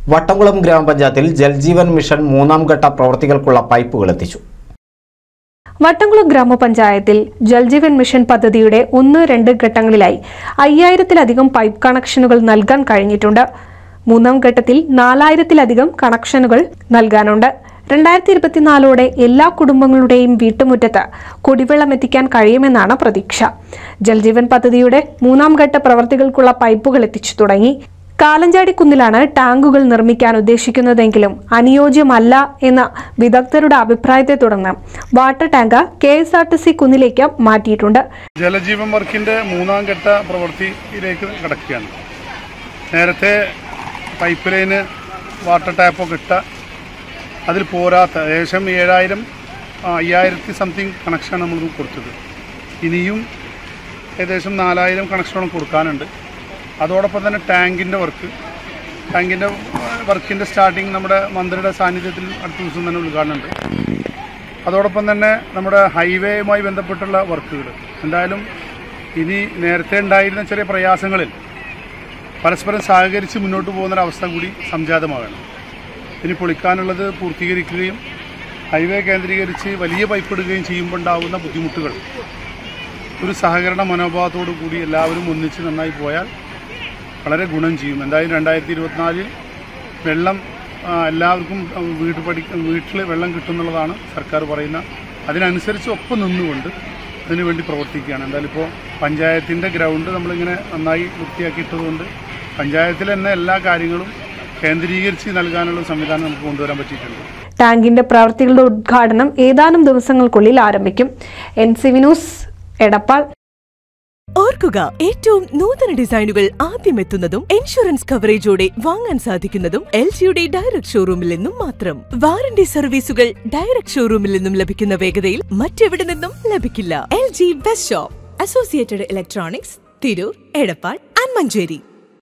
വട്ടംകുളം ഗ്രാമപഞ്ചായത്തിൽ ജൽജീവൻ മിഷൻ മൂന്നാം ഘട്ട പ്രവൃത്തികൾക്കുള്ള പൈപ്പുകൾ എത്തിച്ചു വട്ടംകുളം ഗ്രാമപഞ്ചായത്തിൽ ജൽജീവൻ മിഷൻ പദ്ധതിയുടെ ഒന്ന് രണ്ട് ഘട്ടങ്ങളിലായി അയ്യായിരത്തിലധികം പൈപ്പ് കണക്ഷനുകൾ നൽകാൻ കഴിഞ്ഞിട്ടുണ്ട് മൂന്നാം ഘട്ടത്തിൽ നാലായിരത്തിലധികം കണക്ഷനുകൾ നൽകാനുണ്ട് രണ്ടായിരത്തി ഇരുപത്തിനാലോടെ എല്ലാ കുടുംബങ്ങളുടെയും വീട്ടുമുറ്റത്ത് കുടിവെള്ളം എത്തിക്കാൻ കഴിയുമെന്നാണ് പ്രതീക്ഷ ജൽജീവൻ പദ്ധതിയുടെ മൂന്നാം ഘട്ട പ്രവർത്തികൾക്കുള്ള പൈപ്പുകൾ എത്തിച്ചു തുടങ്ങി കാലഞ്ചാടി കുന്നിലാണ് ടാങ്കുകൾ നിർമ്മിക്കാൻ ഉദ്ദേശിക്കുന്നതെങ്കിലും അനുയോജ്യമല്ല എന്ന വിദഗ്ധരുടെ അഭിപ്രായത്തെ തുടർന്ന് water tank K S R T C കുന്നിലേക്ക് മാറ്റിയിട്ടുണ്ട് ജലജീവൻ വർക്കിൻ്റെ മൂന്നാം ഘട്ട പ്രവൃത്തിയിലേക്ക് കിടക്കുകയാണ് നേരത്തെ പൈപ്പ് ലൈന് വാട്ടർ ടാപ്പൊക്കെ ഇട്ട അതിൽ പോരാത്ത ഏകദേശം ഏഴായിരം ആ, അയ്യായിരത്തി സംതിങ് കണക്ഷനാണ് നമ്മൾ കൊടുത്തത് ഇനിയും ഏകദേശം നാലായിരം കണക്ഷനോളം കൊടുക്കാനുണ്ട് അതോടൊപ്പം തന്നെ ടാങ്കിൻ്റെ വർക്ക് ടാങ്കിൻ്റെ വർക്കിൻ്റെ സ്റ്റാർട്ടിങ് നമ്മുടെ മന്ത്രിയുടെ സാന്നിധ്യത്തിൽ അടുത്ത ദിവസം തന്നെ ഉദ്ഘാടനമുണ്ട് അതോടൊപ്പം തന്നെ നമ്മുടെ ഹൈവേയുമായി ബന്ധപ്പെട്ടുള്ള വർക്കുകൾ എന്തായാലും ഇനി നേരത്തെ ഉണ്ടായിരുന്ന ചെറിയ പ്രയാസങ്ങളിൽ പരസ്പരം സഹകരിച്ച് മുന്നോട്ട് പോകുന്നൊരവസ്ഥ കൂടി സംജാതമാകണം ഇനി പൊളിക്കാനുള്ളത് പൂർത്തീകരിക്കുകയും ഹൈവേ കേന്ദ്രീകരിച്ച് വലിയ പൈപ്പ് ഇടുകയും ചെയ്യുമ്പോൾ ഉണ്ടാകുന്ന ബുദ്ധിമുട്ടുകൾ ഒരു സഹകരണ മനോഭാവത്തോടു കൂടി എല്ലാവരും ഒന്നിച്ച് നന്നായി പോയാൽ വളരെ ഗുണം ചെയ്യും എന്തായാലും രണ്ടായിരത്തി ഇരുപത്തിനാലിൽ വെള്ളം ആ, എല്ലാവർക്കും വീട് പഠി വീട്ടിൽ വെള്ളം കിട്ടുന്നുള്ളതാണ് സർക്കാർ പറയുന്ന അതിനനുസരിച്ച് ഒപ്പം നിന്നുകൊണ്ട് അതിനുവേണ്ടി പ്രവർത്തിക്കുകയാണ് എന്തായാലും ഇപ്പോൾ പഞ്ചായത്തിൻ്റെ ഗ്രൗണ്ട് നമ്മളിങ്ങനെ നന്നായി വൃത്തിയാക്കിയിട്ടതുകൊണ്ട് പഞ്ചായത്തിൽ തന്നെ എല്ലാ കാര്യങ്ങളും കേന്ദ്രീകരിച്ച് നൽകാനുള്ള സംവിധാനം നമുക്ക് കൊണ്ടുവരാൻ പറ്റിയിട്ടുണ്ട് ടാങ്കിന്റെ പ്രവൃത്തികളുടെ ഉദ്ഘാടനം ഏതാനും ദിവസങ്ങൾക്കുള്ളിൽ ആരംഭിക്കും N C V news Edappal ഓർക്കുക ഏറ്റവും നൂതന ഡിസൈനുകൾ ആദ്യം എത്തുന്നതും ഇൻഷുറൻസ് കവറേജോടെ വാങ്ങാൻ സാധിക്കുന്നതും എൽ ജിയുടെ ഡയറക്ട് ഷോറൂമിൽ നിന്നും മാത്രം വാറന്റി സർവീസുകൾ ഡയറക്ട് ഷോറൂമിൽ നിന്നും ലഭിക്കുന്ന വേഗതയിൽ മറ്റെവിടെ നിന്നും ലഭിക്കില്ല L G best shop associated electronics Tirur Edappal and Manjeri